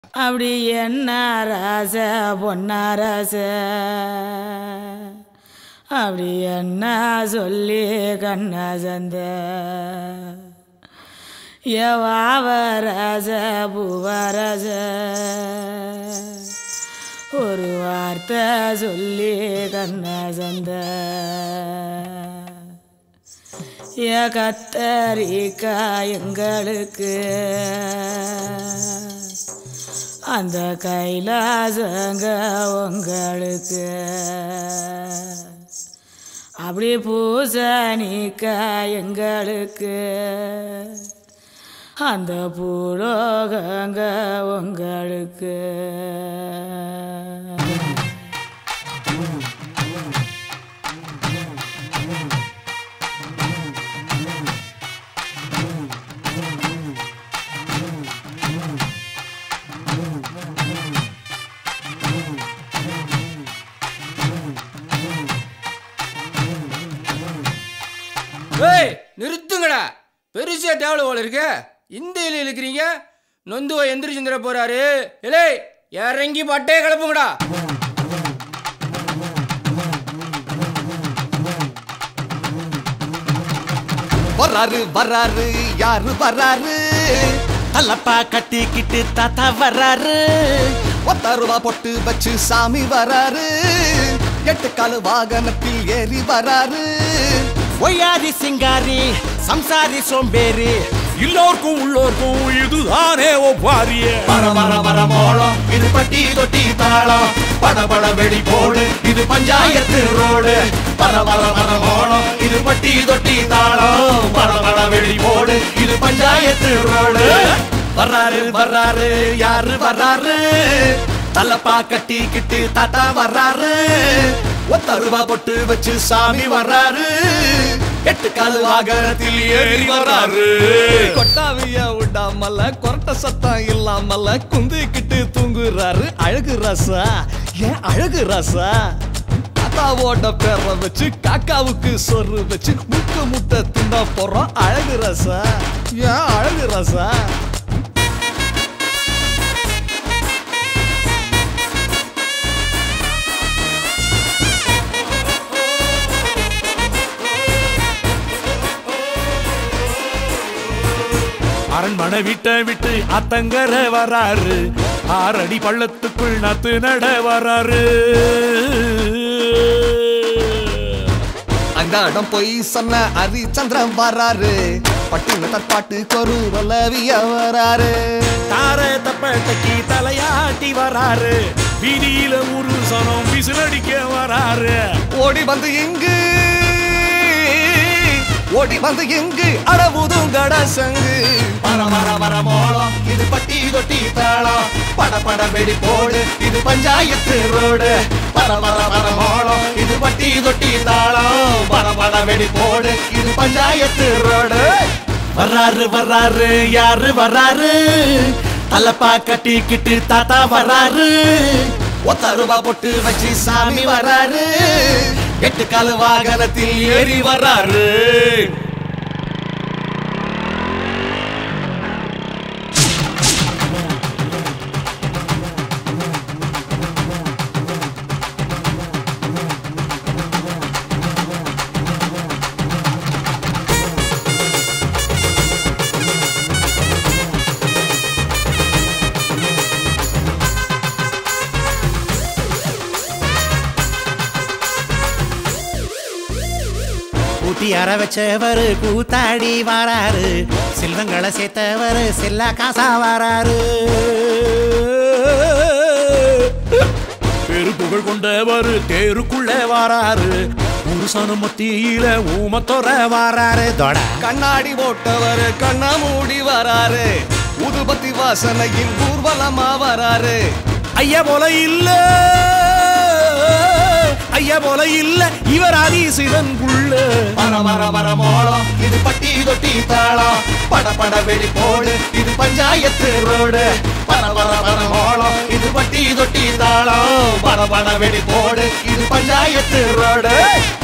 அப்படி என்ன ராச பொன்னாரச அப்படி என்ன சொல்லி கண்ண சந்த எவாவரச பூவரச ஒரு வார்த்தை சொல்லி கண்ண சந்த ஏ கத்தரிக்கா எங்களுக்கு அந்த கைலாசங்க உங்களுக்கு அப்படி பூசணிக்கா எங்களுக்கு அந்த பூலோகங்க உங்களுக்கு ஏய் நிறுத்துங்கடா பெருசா டேவல போல இருக்கு இந்த இலையில இருக்கிறீங்க நொந்துவ எந்திரிச்சுந்திர போறாரு இலே இறங்கி பட்டே கிளப்புங்கடா வர்றாரு வர்றாரு யாரு வர்றாரு தலப்பா கட்டிக்கிட்டு தாத்தா வர்றாரு ஒத்த ரூபா பொட்டு வச்சு சாமி வர்றாரு எட்டு காலு வாகனத்தில் ஏறி வர்றாரு ஒய்யாரி சிங்காரி சம்சாரி சோம்பேறி எல்லோருக்கும் உள்ளோருக்கும் இதுதானே ஒப்பாரிய வர வர வர மோளம் இது பட்டி தொட்டி தாளம் பட பட வெடி போடு இது பஞ்சாயத்து ரோடு வர வர வர மோளம் இது பட்டி தொட்டி தாளம் பட பட வெடி போடு இது பஞ்சாயத்து ரோடு வர்றாரு வர்றாரு யாரு வர்றாரு தலப்பா கட்டிக்கிட்டு தாத்தா வர்றாரு ஒத்த ரூபா பொட்டு வச்சு சாமி வர்றாரு எட்டு கால் வாகனத்தில் ஏறி வர்றாரு கொட்டாவிய விடாமல கொரட்ட சத்தம் இல்லாமல குந்திக்கிட்டு தூங்குறாரு அழகு ராசா ஏன் அழகு ராசா தாத்தாவோட பேரை வச்சு காக்காவுக்கு சொரு வச்சு முக்கு முட்டை தின்ன போறோம் அழகு ராசா ஏன் அழகு ராசா அரண்மனை வீட்டை விட்டு அத்தங்கர வராரு ஆறடி பள்ளத்துக்குள் நத்து நட வராரு அந்த இடம் போய் சொன்ன ஹரிச்சந்திரன் வராரு பட்டின தற்பாட்டு கொரு வல்லவிய வராரு தார தப்பட்டக்கி தலையாட்டி வராரு வீதியில ஒரு சனம் விசிலடிக்க வராரு ஓடி வந்து எங்கு ஓடி வந்து எங்கு அடவுதும் கடசங்கு வர வர வர மோளம் இது பட்டி தொட்டி தாளம் பட பட வெடி போடு இது பஞ்சாயத்து ரோடு வர வர வர மோளம் இது பட்டி தொட்டி தாளம் பட பட வெடி போடு இது பஞ்சாயத்து ரோடு வர்றாரு வர்றாரு யாரு வர்றாரு தலப்பா கட்டிக்கிட்டு தாத்தா வர்றாரு ஒத்த ரூபா பொட்டு வச்சு சாமி வர்றாரு எட்டு கால வாகனத்தில் ஏறி வர்றாரு கூட்டி அற வச்சவர் கூத்தாடி வராரு செல்வங்களை சேர்த்தவர் செல்லா காசா வராரு பெரு புகழ் கொண்டவர் தேருக்குள்ள வராரு புருஷனு மத்தியில ஊமத்தொர வராரு தொட கண்ணாடி போட்டவர் கண்ணா மூடி வராரு உதுபத்தி வாசனையில் ஊர்வலமா வராரு ஐயா போல இல்ல ஐயா போல இல்ல இவர் ஆதிசிவன் புள்ள வர வர வர மோளம் இது பட்டி தொட்டி தாளம் பட பட வெடி போடு இது பஞ்சாயத்து ரோடு வர வர வர மோளம் இது பட்டி தொட்டி தாளம் பட பட வெடி போடு இது பஞ்சாயத்து ரோடு